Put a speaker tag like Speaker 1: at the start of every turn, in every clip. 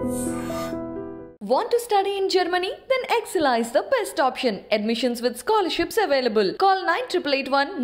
Speaker 1: Want to study in Germany? Then Excella is the best option. Admissions with scholarships available. Call 9881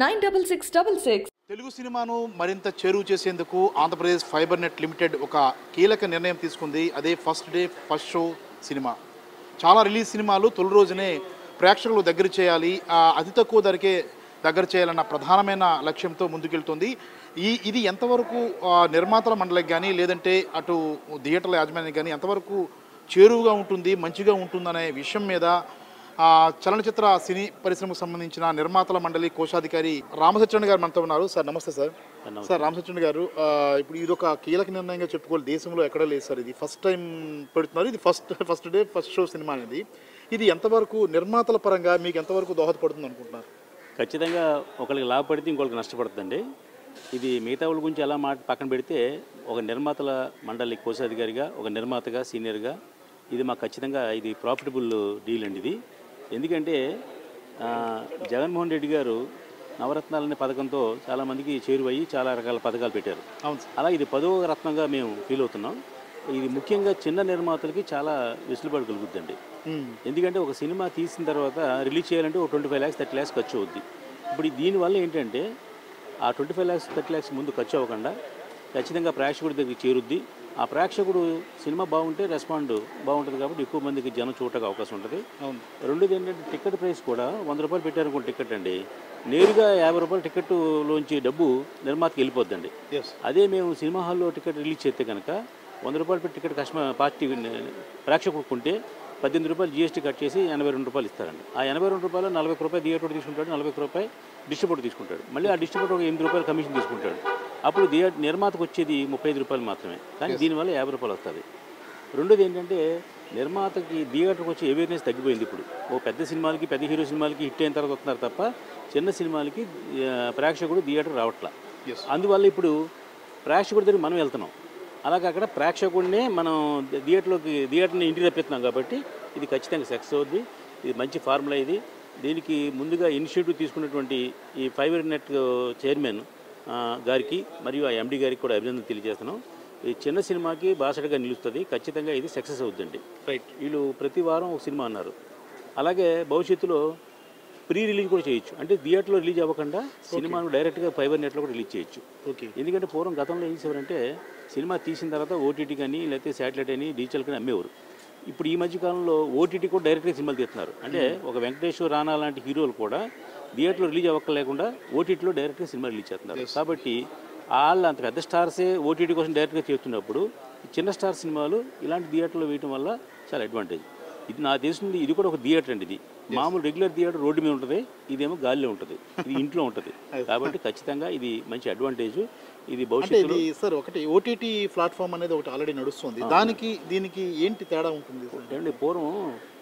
Speaker 1: 96666.
Speaker 2: Telugu సినిమాను మరింత చేరువ చేసేందుకు Andhra Pradesh fibre net limited ఒక కీలక నిర్ణయం తీసుకుంది అదే ఫస్ట్ డే ఫస్ట్ షో సినిమా చాలా రిలీజ్ సినిమాలు తొలి రోజునే ప్రేక్షకులు దగ్గర చేయాలి ఆ, అతి తక్కువ ధరకే దగ్గర చేయాలన్న ప్రధానమైన లక్ష్యంతో ముందుకెళ్తుంది ఈ ఇది ఎంతవరకు ఆ, నిర్మాతల మండలికి కానీ లేదంటే అటు థియేటర్ల యాజమాన్యానికి కానీ ఎంతవరకు చేరువుగా ఉంటుంది మంచిగా ఉంటుందనే విషయం మీద ఆ, చలనచిత్ర సినీ పరిశ్రమకు సంబంధించిన నిర్మాతల మండలి కోశాధికారి రామసత్యన్ గారు మనతో ఉన్నారు సార్ నమస్తే సార్ సార్ రామసత్యన్ గారు ఆ, ఇప్పుడు ఇది ఒక కీలక నిర్ణయంగా చెప్పుకోవాలి దేశంలో ఎక్కడ లేదు సార్ ఇది ఫస్ట్ టైం పెడుతున్నారు ఇది first first day first show సినిమా అనేది ఇది ఎంతవరకు నిర్మాతల పరంగా మీకు ఎంతవరకు దోహదపడుతుంది అనుకుంటున్నారు
Speaker 3: ఖచ్చితంగా ఒకరికి లాభపడితే ఇంకొకరికి నష్టపడుతుందండి ఇది మిగతా వాళ్ళ గురించి ఎలా మాట పక్కన పెడితే ఒక నిర్మాతల మండలి కోశాధికారిగా ఒక నిర్మాతగా సీనియర్గా ఇది మాకు ఖచ్చితంగా ఇది ప్రాఫిటబుల్ డీల్ అండి ఇది ఎందుకంటే ఆ, జగన్మోహన్ రెడ్డి గారు నవరత్నాలనే పథకంతో చాలామందికి చేరువయ్యి చాలా రకాల పథకాలు పెట్టారు
Speaker 2: అవును సార్
Speaker 3: అలా ఇది పదవ రత్నంగా మేము ఫీల్ అవుతున్నాం ఇది ముఖ్యంగా చిన్న నిర్మాతలకి చాలా వెసులుబాటు కలుగుద్దండి
Speaker 2: మ్మ్.
Speaker 3: ఎందుకంటే ఒక సినిమా తీసిన తర్వాత రిలీజ్ చేయాలంటే ఒక twenty five lakhs thirty lakhs ఖర్చు అవుద్ది ఇప్పుడు ఈ దీనివల్ల ఏంటంటే ఆ twenty five lakhs thirty lakhs ముందు ఖర్చు అవ్వకుండా ఖచ్చితంగా ప్రేక్షకుడి దగ్గరికి చేరుద్ది ఆ ప్రేక్షకుడు సినిమా బాగుంటే రెస్పాండ్ బాగుంటుంది కాబట్టి ఎక్కువ మందికి జనం చూడటానికి అవకాశం ఉంటుంది
Speaker 2: అవును
Speaker 3: రెండోది ఏంటంటే టికెట్ ప్రైస్ కూడా వంద రూపాయలు పెట్టారనుకోండి టికెట్ అండి నేరుగా యాభై రూపాయల టికెట్లోంచి డబ్బు నిర్మాతకి వెళ్ళిపోద్దండి
Speaker 2: ఎస్
Speaker 3: అదే మేము సినిమా హాల్లో టికెట్ రిలీజ్ చేస్తే కనుక వంద రూపాయలు పెట్టి టికెట్ కస్టమర్ పార్టీ ప్రేక్షకుడు కొంటే పద్దెనిమిది రూపాయలు జీఎస్టీ కట్ చేసి ఎనభై రెండు రూపాయలు ఇస్తారండి ఆ ఎనభై రెండు రూపాయలు నలభై ఒక్క రూపాయలు థియేటర్ తీసుకుంటాడు నలభై ఒక్క రూపాయలు డిస్ట్రిబ్యూటర్ తీసుకుంటాడు మళ్ళీ ఆ డిస్ట్రిబ్యూటర్ ఒక ఎనిమిది రూపాయలు కమిషన్ తీసుకుంటాడు అప్పుడు థియేటర్ నిర్మాతకు వచ్చేది ముప్పై ఐదు రూపాయలు మాత్రమే కానీ దీనివల్ల యాభై రూపాయలు వస్తుంది రెండోది ఏంటంటే నిర్మాతకి థియేటర్కి వచ్చే అవేర్నెస్ తగ్గిపోయింది ఇప్పుడు ఓ పెద్ద సినిమాలకి పెద్ద హీరో సినిమాలకి హిట్ అయిన తర్వాత వస్తున్నారు తప్ప చిన్న సినిమాలకి ఆ, ప్రేక్షకుడు థియేటర్ రావట్లా
Speaker 2: Yes.
Speaker 3: అందువల్ల ఇప్పుడు ప్రేక్షకుడి దగ్గర మనం వెళ్తున్నాం అలాగే అక్కడ ప్రేక్షకుడినే మనం థియేటర్లోకి థియేటర్ని ఇంటికి రప్పిస్తున్నాం కాబట్టి ఇది ఖచ్చితంగా సక్సెస్ అవుద్ది ఇది మంచి ఫార్ములా ఇది దీనికి ముందుగా ఇనిషియేటివ్ తీసుకున్నటువంటి ఈ ఫైబర్ నెట్ చైర్మన్ ఆ, గారికి మరియు ఆ ఎండి గారికి కూడా అభినందన తెలియజేస్తున్నాం ఈ చిన్న సినిమాకి బాసటగా నిలుస్తుంది ఖచ్చితంగా ఇది సక్సెస్ అవుద్దండి
Speaker 2: రైట్
Speaker 3: వీళ్ళు ప్రతి వారం ఒక సినిమా అన్నారు అలాగే భవిష్యత్తులో ప్రీ రిలీజ్ కూడా చేయొచ్చు అంటే థియేటర్లో రిలీజ్ అవ్వకుండా సినిమాను డైరెక్ట్గా ఫైబర్ నెట్లో కూడా రిలీజ్ చేయొచ్చు
Speaker 2: ఓకే
Speaker 3: ఎందుకంటే పూర్వం గతంలో ఏం చేసేవారంటే సినిమా తీసిన తర్వాత ఓటీటీ కానీ లేకపోతే శాటిలైట్ అని డిజిటల్ కానీ అమ్మేవారు ఇప్పుడు ఈ మధ్య కాలంలో ఓటీటీ కూడా డైరెక్ట్గా సినిమాలు తీస్తున్నారు అంటే ఒక వెంకటేశ్వర రానా లాంటి హీరోలు కూడా థియేటర్లో రిలీజ్ అవ్వలేకుండా ఓటీటీలో డైరెక్ట్గా సినిమా రిలీజ్ చేస్తున్నారు కాబట్టి వాళ్ళు అంత పెద్ద స్టార్సే ఓటీటీ కోసం డైరెక్ట్గా చేస్తున్నప్పుడు ఈ చిన్న స్టార్ సినిమాలు ఇలాంటి థియేటర్లో వేయటం వల్ల చాలా అడ్వాంటేజ్ ఇది నా తెలిసింది ఇది కూడా ఒక థియేటర్ అండి ఇది మామూలు రెగ్యులర్ థియేటర్ రోడ్డు మీద ఉంటుంది ఇదేమో గాలిలో ఉంటుంది ఇది ఇంట్లో ఉంటుంది కాబట్టి ఖచ్చితంగా ఇది మంచి అడ్వాంటేజ్ ఇది
Speaker 2: అంటే
Speaker 3: భవిష్యత్తులో
Speaker 2: ఇది సార్ ఒకటి ఓటీటీ ప్లాట్ఫామ్ అనేది ఒకటి ఆల్రెడీ నడుస్తుంది దానికి దీనికి ఏంటి తేడా ఉంటుంది సార్
Speaker 3: ఏమండి పూర్వం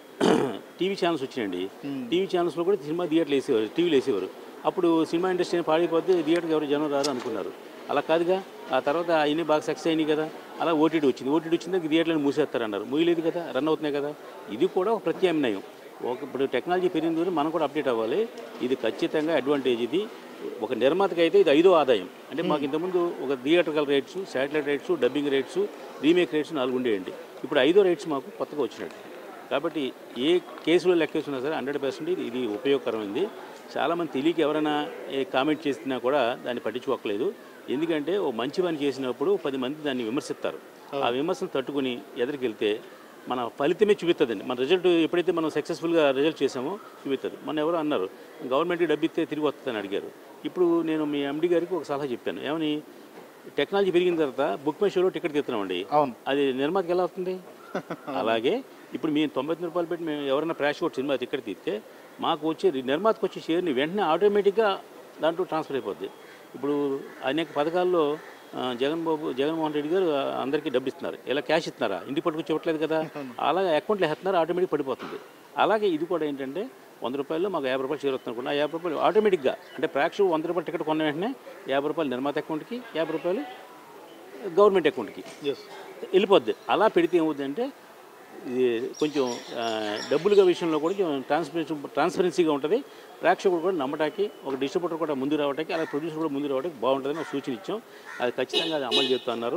Speaker 3: టీవీ ఛానల్స్ వచ్చినాయండి టీవీ ఛానల్స్లో కూడా సినిమా థియేటర్లు వేసేవారు టీవీలు వేసేవారు అప్పుడు సినిమా ఇండస్ట్రీ పాడైపోతే థియేటర్కి ఎవరు జనం రారు అనుకున్నారు అలా కాదుగా ఆ తర్వాత అవన్నీ బాగా సక్సెస్ అయినాయి కదా అలా ఓటీటీ వచ్చింది ఓటీటీ వచ్చింది థియేటర్లను మూసేస్తారన్నారు మూయలేదు కదా రన్ అవుతున్నాయి కదా ఇది కూడా ఒక ప్రత్యామ్నాయం ఒక ఇప్పుడు టెక్నాలజీ పెరిగిన దూరం మనం కూడా అప్డేట్ అవ్వాలి ఇది ఖచ్చితంగా అడ్వాంటేజ్ ఇది ఒక నిర్మాతకి అయితే ఇది ఐదో ఆదాయం అంటే మాకు ఇంతకుముందు ఒక theatrical rates satellite rates dubbing rates remake rates నాలుగు ఉండేయండి ఇప్పుడు ఐదో రేట్స్ మాకు కొత్తగా వచ్చినట్టు కాబట్టి ఏ కేసులో లెక్కేస్తున్నా సరే హండ్రెడ్ పర్సెంట్ ఇది ఇది ఉపయోగకరమైంది చాలామంది తెలియక ఎవరైనా ఏ కామెంట్ చేసినా కూడా దాన్ని పట్టించుకోకలేదు ఎందుకంటే ఓ మంచి పని చేసినప్పుడు పది మంది దాన్ని విమర్శిస్తారు ఆ విమర్శలు తట్టుకుని ఎదురికి వెళ్తే మన ఫలితమే చూపిస్తుందండి మన రిజల్ట్ ఎప్పుడైతే మనం సక్సెస్ఫుల్గా రిజల్ట్ చేసామో చూపిస్తుంది మన ఎవరో అన్నారు గవర్నమెంట్కి డబ్బు ఇస్తే తిరిగి వస్తుందని అడిగారు ఇప్పుడు నేను మీ ఎండి గారికి ఒక సలహా చెప్పాను ఏమని టెక్నాలజీ పెరిగిన తర్వాత బుక్ మై షోలో టికెట్ తీస్తున్నామండి
Speaker 2: అవును
Speaker 3: అది నిర్మాతకి ఎలా అవుతుంది అలాగే ఇప్పుడు మేము తొంభై తొమ్మిది రూపాయలు పెట్టి మేము ఎవరైనా ప్రేక్షకుడు సినిమా టికెట్ తీస్తే మాకు వచ్చే నిర్మాతకు వచ్చే షేర్ని వెంటనే ఆటోమేటిక్గా దాంట్లో ట్రాన్స్ఫర్ అయిపోద్ది ఇప్పుడు అనేక పథకాల్లో ఆ, జగన్ బాబు జగన్మోహన్ రెడ్డి గారు ఆ, అందరికీ డబ్బు ఇస్తున్నారు ఇలా క్యాష్ ఇస్తున్నారా ఇంటికి పట్టుకొచ్చి ఇవ్వట్లేదు కదా అలాగే అకౌంట్లో వేస్తున్నారు ఆటోమేటిక్ పడిపోతుంది అలాగే ఇది కూడా ఏంటంటే వంద రూపాయలు మాకు యాభై రూపాయలు షేర్ వస్తుంది అనుకున్నా ఆ యాభై రూపాయలు ఆటోమేటిక్గా అంటే ప్రేక్షకు వంద రూపాయలు టికెట్ కొన్న వెంటనే యాభై రూపాయలు నిర్మాత అకౌంట్కి యాభై రూపాయలు గవర్నమెంట్ అకౌంట్కి
Speaker 2: ఎస్
Speaker 3: వెళ్ళిపోద్ది అలా పెడితే ఏమవుతుందంటే ఇది కొంచెం ఆ, డబ్బులుగా విషయంలో కూడా కొంచెం ట్రాన్స్పరెన్సీ ట్రాన్స్పరెన్సీగా ఉంటుంది ప్రేక్షకుడు కూడా నమ్మటానికి ఒక డిస్ట్రిబ్యూటర్ కూడా ముందు రావడానికి అలాగే ప్రొడ్యూసర్ కూడా ముందు రావడానికి బాగుంటుందని ఒక సూచన ఇచ్చాం అది ఖచ్చితంగా అది అమలు చేస్తున్నారు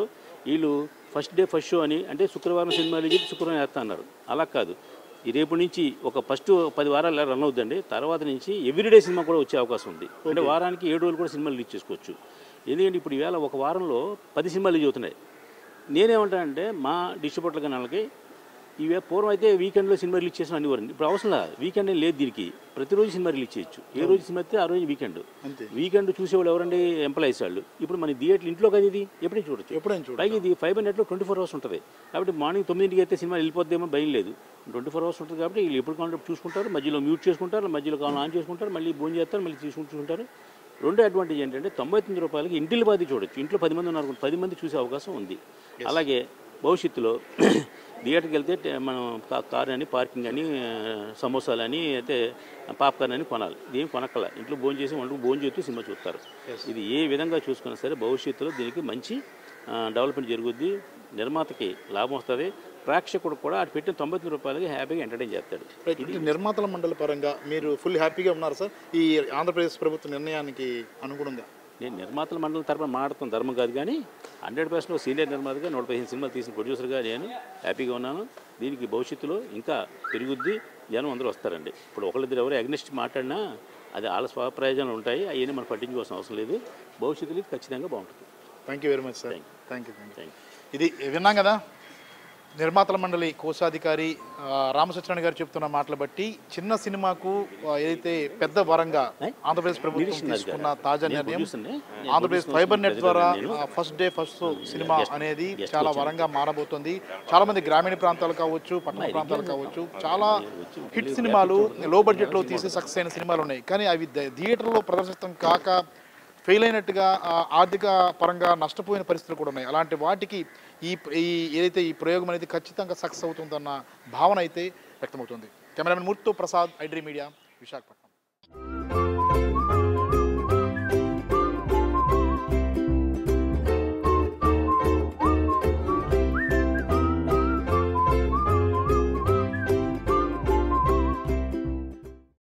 Speaker 3: వీళ్ళు ఫస్ట్ డే ఫస్ట్ షో అని అంటే శుక్రవారం సినిమాలు చెప్పి శుక్రవారం వేస్తా అన్నారు అలా కాదు ఈ రేపు నుంచి ఒక ఫస్ట్ పది వారాలు ఇలా రన్ అవుతుందండి తర్వాత నుంచి ఎవ్రీడే సినిమా కూడా వచ్చే అవకాశం ఉంది అంటే వారానికి ఏడు రోజులు కూడా సినిమాలు రిలీజ్ చేసుకోవచ్చు ఎందుకంటే ఇప్పుడు ఈవేళ ఒక వారంలో పది సినిమాలు రిలీజ్ అవుతున్నాయి నేనేమంటానంటే మా డిస్ట్రిబ్యూటర్ కనాలకి ఇవే పూర్వం అయితే వీకెండ్లో సినిమా రిలీజ్ చేసిన అనివారండి ఇప్పుడు అవసరం లేదు వీకెండ్ ఏం లేదు దీనికి ప్రతిరోజు సినిమా రిలీజ్ చేయొచ్చు ఏ రోజు సినిమా అయితే ఆ రోజు వీకెండ్
Speaker 2: అంతే.
Speaker 3: వీకెండ్ చూసేవాళ్ళు ఎవరండి ఎంప్లాయీస్ వాళ్ళు ఇప్పుడు మన థియేటర్ ఇంట్లో కదా ఇది ఎప్పుడైనా చూడొచ్చు
Speaker 2: ఎప్పుడైనా చూడు
Speaker 3: పైగా ఇది ఫైబర్ నెట్లో ట్వంటీ ఫోర్ అవర్స్ ఉంటుంది కాబట్టి మార్నింగ్ తొమ్మిదింటికి అయితే సినిమా వెళ్ళిపోద్దేమో భయం లేదు ట్వంటీ ఫోర్ అవర్స్ ఉంటుంది కాబట్టి వీళ్ళు ఎప్పుడు కావాలంటే చూసుకుంటారు మధ్యలో మ్యూట్ చేసుకుంటారు మధ్యలో కావాలి ఆన్ చేసుకుంటారు మళ్ళీ భోజనం చేస్తారు మళ్ళీ తీసుకుని చూసుకుంటారు రెండో అడ్వాంటేజ్ ఏంటంటే తొంభై తొమ్మిది రూపాయలకి ఇంటిల్లి బాధి చూడొచ్చు ఇంట్లో పది మంది ఉన్నారు అనుకోండి, పది మంది చూసే అవకాశం ఉంది అలాగే భవిష్యత్తులో థియేటర్కి వెళ్తే టే- మనం కా- కార్ అని పార్కింగ్ అని ఆ, సమోసాలు అని అయితే పాప్కార్న్ అని కొనాలి ఇదేం కొనక్కల ఇంట్లో భోజనం చేసి వంటకు భోజనం చేస్తూ సినిమా చూస్తారు ఇది ఏ విధంగా చూసుకున్నా సరే భవిష్యత్తులో దీనికి మంచి ఆ, డెవలప్మెంట్ జరుగుద్ది నిర్మాతకి లాభం వస్తుంది ప్రేక్షకుడు కూడా అటు పెట్టిన తొంభై తొమ్మిది రూపాయలకి హ్యాపీగా ఎంటర్టైన్ చేస్తాడు
Speaker 2: రైట్ అంటే నిర్మాతల మండలి పరంగా మీరు ఫుల్ హ్యాపీగా ఉన్నారు సార్ ఈ ఆంధ్రప్రదేశ్ ప్రభుత్వ నిర్ణయానికి అనుగుణంగా
Speaker 3: నేను నిర్మాతల మండలి తరపున మాట్లాడతాం ధర్మం కాదు కానీ హండ్రెడ్ పర్సెంట్ సీనియర్ నిర్మాతగా నూట పదిహేను సినిమాలు తీసిన ప్రొడ్యూసర్గా నేను హ్యాపీగా ఉన్నాను దీనికి భవిష్యత్తులో ఇంకా పెరుగుద్ది జనం అందరూ వస్తారండి ఇప్పుడు ఒకళ్ళిద్దరు ఎవరు అగ్నిస్ట్ మాట్లాడినా అది వాళ్ళ స్వప్రయోజనాలు ఉంటాయి అవన్నీ మనం పట్టించుకోవాల్సిన అవసరం లేదు భవిష్యత్తులో ఇది ఖచ్చితంగా బాగుంటుంది
Speaker 2: thank you very much sir thank you thank you
Speaker 3: thank you
Speaker 2: ఇది విన్నాం కదా నిర్మాతల మండలి కోశాధికారి ఆ, రామసత్యనారాయణ గారు చెప్తున్న మాటలు బట్టి చిన్న సినిమాకు ఆ, ఏదైతే పెద్ద వరంగా ఆంధ్రప్రదేశ్ ప్రభుత్వం
Speaker 3: నిరీక్షణ
Speaker 2: తీసుకున్న
Speaker 3: అధికారి.
Speaker 2: తాజా
Speaker 3: నేను
Speaker 2: నిర్ణయం
Speaker 3: producer-నే. నేను
Speaker 2: ఆంధ్రప్రదేశ్
Speaker 3: producer
Speaker 2: ఫైబర్ నెట్
Speaker 3: కోసం
Speaker 2: ద్వారా
Speaker 3: నేను.
Speaker 2: ఫస్ట్ డే ఫస్ట్ సినిమా
Speaker 3: just-
Speaker 2: అనేది
Speaker 3: just
Speaker 2: చాలా
Speaker 3: వచ్చాను.
Speaker 2: వరంగా మారబోతుంది చాలా మంది గ్రామీణ ప్రాంతాలు కావచ్చు పట్టణ ప్రాంతాలు కావచ్చు చాలా హిట్ సినిమాలు లో బడ్జెట్ లో తీసి సక్సెస్ అయిన సినిమాలు ఉన్నాయి కానీ అవి థి- థియేటర్లో ప్రదర్శితం కాక ఫెయిల్ అయినట్టుగా ఆ, ఆర్థిక పరంగా నష్టపోయిన పరిస్థితులు కూడా ఉన్నాయి అలాంటి వాటికి ఈ ఈ ఏదైతే ఈ ప్రయోగం అనేది ఖచ్చితంగా సక్సెస్ అవుతుందన్న భావన అయితే వ్యక్తమవుతుంది కెమెరామెన్ మూర్తితో ప్రసాద్ ఐడ్రీ మీడియా విశాఖపట్నం